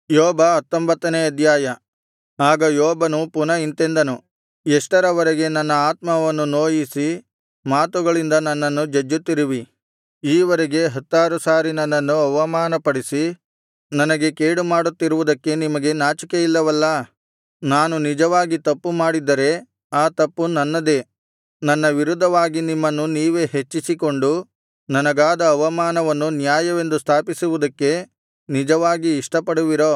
ಯೋಬ ಹತ್ತೊಂಬತ್ತನೇ ಅಧ್ಯಾಯ ಆಗ ಯೋಬನು ಪುನಃ ಇಂತೆಂದನು ಎಷ್ಟರವರೆಗೆ ನನ್ನ ಆತ್ಮವನ್ನು ನೋಯಿಸಿ ಮಾತುಗಳಿಂದ ನನ್ನನ್ನು ಜಜ್ಜುತ್ತಿರುವಿ ಈವರೆಗೆ ಹತ್ತಾರು ಸಾರಿ ನನ್ನನ್ನು ಅವಮಾನಪಡಿಸಿ ನನಗೆ ಕೇಡುಮಾಡುತ್ತಿರುವುದಕ್ಕೆ ನಿಮಗೆ ನಾಚಿಕೆಯಿಲ್ಲವಲ್ಲಾ ನಾನು ನಿಜವಾಗಿ ತಪ್ಪು ಮಾಡಿದ್ದರೆ ಆ ತಪ್ಪು ನನ್ನದೇ ನನ್ನ ವಿರುದ್ಧವಾಗಿ ನಿಮ್ಮನ್ನು ನೀವೇ ಹೆಚ್ಚಿಸಿಕೊಂಡು ನನಗಾದ ಅವಮಾನವನ್ನು ನ್ಯಾಯವೆಂದು ಸ್ಥಾಪಿಸುವುದಕ್ಕೆ ನಿಜವಾಗಿ ಇಷ್ಟಪಡುವಿರೋ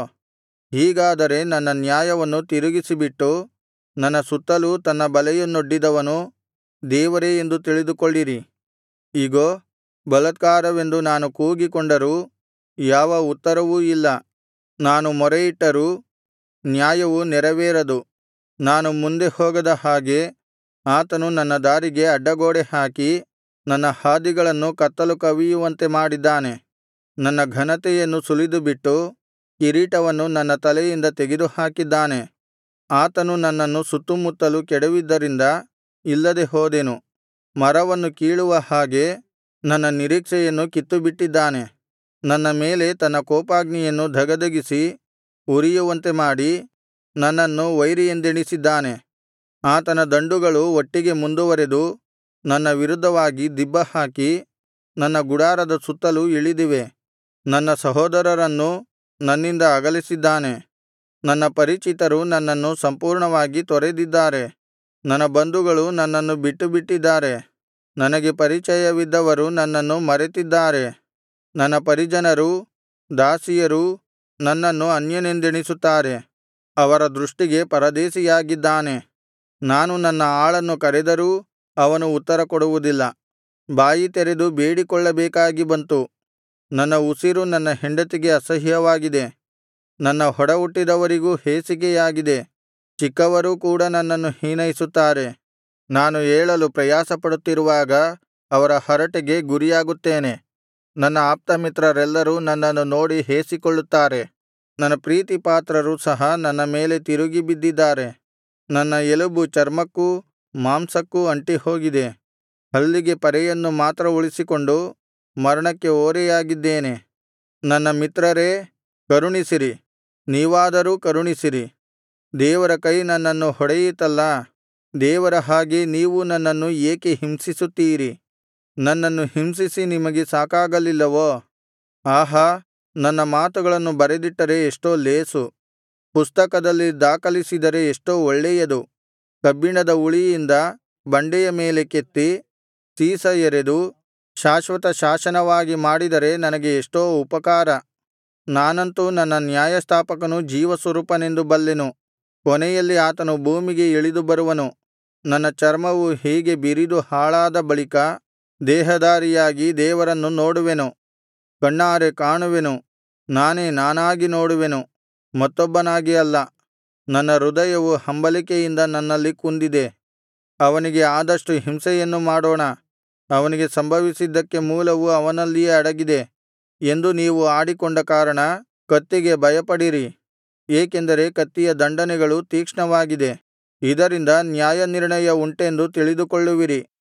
ಹೀಗಾದರೆ ನನ್ನ ನ್ಯಾಯವನ್ನು ತಿರುಗಿಸಿಬಿಟ್ಟು ನನ್ನ ಸುತ್ತಲೂ ತನ್ನ ಬಲೆಯನ್ನೊಡ್ಡಿದವನು ದೇವರೇ ಎಂದು ತಿಳಿದುಕೊಳ್ಳಿರಿ ಇಗೋ ಬಲಾತ್ಕಾರವೆಂದು ನಾನು ಕೂಗಿಕೊಂಡರೂ ಯಾವ ಉತ್ತರವೂ ಇಲ್ಲ ನಾನು ಮೊರೆಯಿಟ್ಟರೂ ನ್ಯಾಯವು ನೆರವೇರದು ನಾನು ಮುಂದೆ ಹೋಗದ ಹಾಗೆ ಆತನು ನನ್ನ ದಾರಿಗೆ ಅಡ್ಡಗೋಡೆ ಹಾಕಿ ನನ್ನ ಹಾದಿಗಳನ್ನು ಕತ್ತಲು ಕವಿಯುವಂತೆ ಮಾಡಿದ್ದಾನೆ ನನ್ನ ಘನತೆಯನ್ನು ಸುಲಿದುಬಿಟ್ಟು ಕಿರೀಟವನ್ನು ನನ್ನ ತಲೆಯಿಂದ ತೆಗೆದುಹಾಕಿದ್ದಾನೆ ಆತನು ನನ್ನನ್ನು ಸುತ್ತುಮುತ್ತಲು ಕೆಡವಿದ್ದರಿಂದ ಇಲ್ಲದೆ ಹೋದೆನು ಮರವನ್ನು ಕೀಳುವ ಹಾಗೆ ನನ್ನ ನಿರೀಕ್ಷೆಯನ್ನು ಕಿತ್ತುಬಿಟ್ಟಿದ್ದಾನೆ ನನ್ನ ಮೇಲೆ ತನ್ನ ಕೋಪಾಗ್ನಿಯನ್ನು ಧಗಧಗಿಸಿ ಉರಿಯುವಂತೆ ಮಾಡಿ ನನ್ನನ್ನು ವೈರಿಯೆಂದೆಣಿಸಿದ್ದಾನೆ ಆತನ ದಂಡುಗಳು ಒಟ್ಟಿಗೆ ಮುಂದುವರೆದು ನನ್ನ ವಿರುದ್ಧವಾಗಿ ದಿಬ್ಬಹಾಕಿ ನನ್ನ ಗುಡಾರದ ಸುತ್ತಲೂ ಇಳಿದಿವೆ ನನ್ನ ಸಹೋದರರನ್ನೂ ನನ್ನಿಂದ ಅಗಲಿಸಿದ್ದಾನೆ ನನ್ನ ಪರಿಚಿತರು ನನ್ನನ್ನು ಸಂಪೂರ್ಣವಾಗಿ ತೊರೆದಿದ್ದಾರೆ ನನ್ನ ಬಂಧುಗಳು ನನ್ನನ್ನು ಬಿಟ್ಟುಬಿಟ್ಟಿದ್ದಾರೆ ನನಗೆ ಪರಿಚಯವಿದ್ದವರು ನನ್ನನ್ನು ಮರೆತಿದ್ದಾರೆ ನನ್ನ ಪರಿಜನರೂ ದಾಸಿಯರೂ ನನ್ನನ್ನು ಅನ್ಯನೆಂದೆಣಿಸುತ್ತಾರೆ ಅವರ ದೃಷ್ಟಿಗೆ ಪರದೇಶಿಯಾಗಿದ್ದಾನೆ ನಾನು ನನ್ನ ಆಳನ್ನು ಕರೆದರೂ ಅವನು ಉತ್ತರಕೊಡುವುದಿಲ್ಲ ಬಾಯಿ ತೆರೆದು ಬೇಡಿಕೊಳ್ಳಬೇಕಾಗಿ ಬಂತು ನನ್ನ ಉಸಿರು ನನ್ನ ಹೆಂಡತಿಗೆ ಅಸಹ್ಯವಾಗಿದೆ ನನ್ನ ಒಡಹುಟ್ಟಿದವರಿಗೂ ಹೇಸಿಕೆಯಾಗಿದೆ ಚಿಕ್ಕವರೂ ಕೂಡ ನನ್ನನ್ನು ಹೀನೈಸುತ್ತಾರೆ ನಾನು ಏಳಲು ಪ್ರಯಾಸಪಡುತ್ತಿರುವಾಗ ಅವರ ಹರಟೆಗೆ ಗುರಿಯಾಗುತ್ತೇನೆ ನನ್ನ ಆಪ್ತಮಿತ್ರರೆಲ್ಲರೂ ನನ್ನನ್ನು ನೋಡಿ ಹೇಸಿಕೊಳ್ಳುತ್ತಾರೆ ನನ್ನ ಪ್ರೀತಿಪಾತ್ರರು ಸಹ ನನ್ನ ಮೇಲೆ ತಿರುಗಿ ಬಿದ್ದಿದ್ದಾರೆ ನನ್ನ ಎಲುಬು ಚರ್ಮಕ್ಕೂ ಮಾಂಸಕ್ಕೂ ಅಂಟಿಹೋಗಿದೆ ಹಲ್ಲಿಗೆ ಪರೆಯನ್ನು ಮಾತ್ರ ಉಳಿಸಿಕೊಂಡು ಮರಣಕ್ಕೆ ಓರೆಯಾಗಿದ್ದೇನೆ ನನ್ನ ಮಿತ್ರರೇ ಕರುಣಿಸಿರಿ ನೀವಾದರೂ ಕರುಣಿಸಿರಿ ದೇವರ ಕೈ ನನ್ನನ್ನು ಹೊಡೆಯಿತಲ್ಲಾ ದೇವರ ಹಾಗೆ ನೀವು ನನ್ನನ್ನು ಏಕೆ ಹಿಂಸಿಸುತ್ತೀರಿ ನನ್ನನ್ನು ಹಿಂಸಿಸಿ ನಿಮಗೆ ಸಾಕಾಗಲಿಲ್ಲವೋ ಆಹಾ ನನ್ನ ಮಾತುಗಳನ್ನು ಬರೆದಿಟ್ಟರೆ ಎಷ್ಟೋ ಲೇಸು ಪುಸ್ತಕದಲ್ಲಿ ದಾಖಲಿಸಿದರೆ ಎಷ್ಟೋ ಒಳ್ಳೆಯದು ಕಬ್ಬಿಣದ ಉಳಿಯಿಂದ ಬಂಡೆಯ ಮೇಲೆ ಕೆತ್ತಿ ಸೀಸ ಎರೆದು ಶಾಶ್ವತ ಶಾಸನವಾಗಿ ಮಾಡಿದರೆ ನನಗೆ ಎಷ್ಟೋ ಉಪಕಾರ ನಾನಂತೂ ನನ್ನ ನ್ಯಾಯಸ್ಥಾಪಕನು ಜೀವಸ್ವರೂಪನೆಂದು ಬಲ್ಲೆನು ಕೊನೆಯಲ್ಲಿ ಆತನು ಭೂಮಿಗೆ ಇಳಿದು ಬರುವನು ನನ್ನ ಚರ್ಮವು ಹೀಗೆ ಬಿರಿದು ಹಾಳಾದ ಬಳಿಕ ದೇಹಧಾರಿಯಾಗಿ ದೇವರನ್ನು ನೋಡುವೆನು ಕಣ್ಣಾರೆ ಕಾಣುವೆನು ನಾನೇ ನಾನಾಗಿ ನೋಡುವೆನು ಮತ್ತೊಬ್ಬನಾಗಿ ಅಲ್ಲ ನನ್ನ ಹೃದಯವು ಹಂಬಲಿಕೆಯಿಂದ ನನ್ನಲ್ಲಿ ಕುಂದಿದೆ ಅವನಿಗೆ ಆದಷ್ಟು ಹಿಂಸೆಯನ್ನು ಮಾಡೋಣ ಅವನಿಗೆ ಸಂಭವಿಸಿದ್ದಕ್ಕೆ ಮೂಲವು ಅವನಲ್ಲಿಯೇ ಅಡಗಿದೆ ಎಂದು ನೀವು ಆಡಿಕೊಂಡ ಕಾರಣ ಕತ್ತಿಗೆ ಭಯಪಡಿರಿ ಏಕೆಂದರೆ ಕತ್ತಿಯ ದಂಡನೆಗಳು ತೀಕ್ಷ್ಣವಾಗಿದೆ ಇದರಿಂದ ನ್ಯಾಯನಿರ್ಣಯ ಉಂಟೆಂದು ತಿಳಿದುಕೊಳ್ಳುವಿರಿ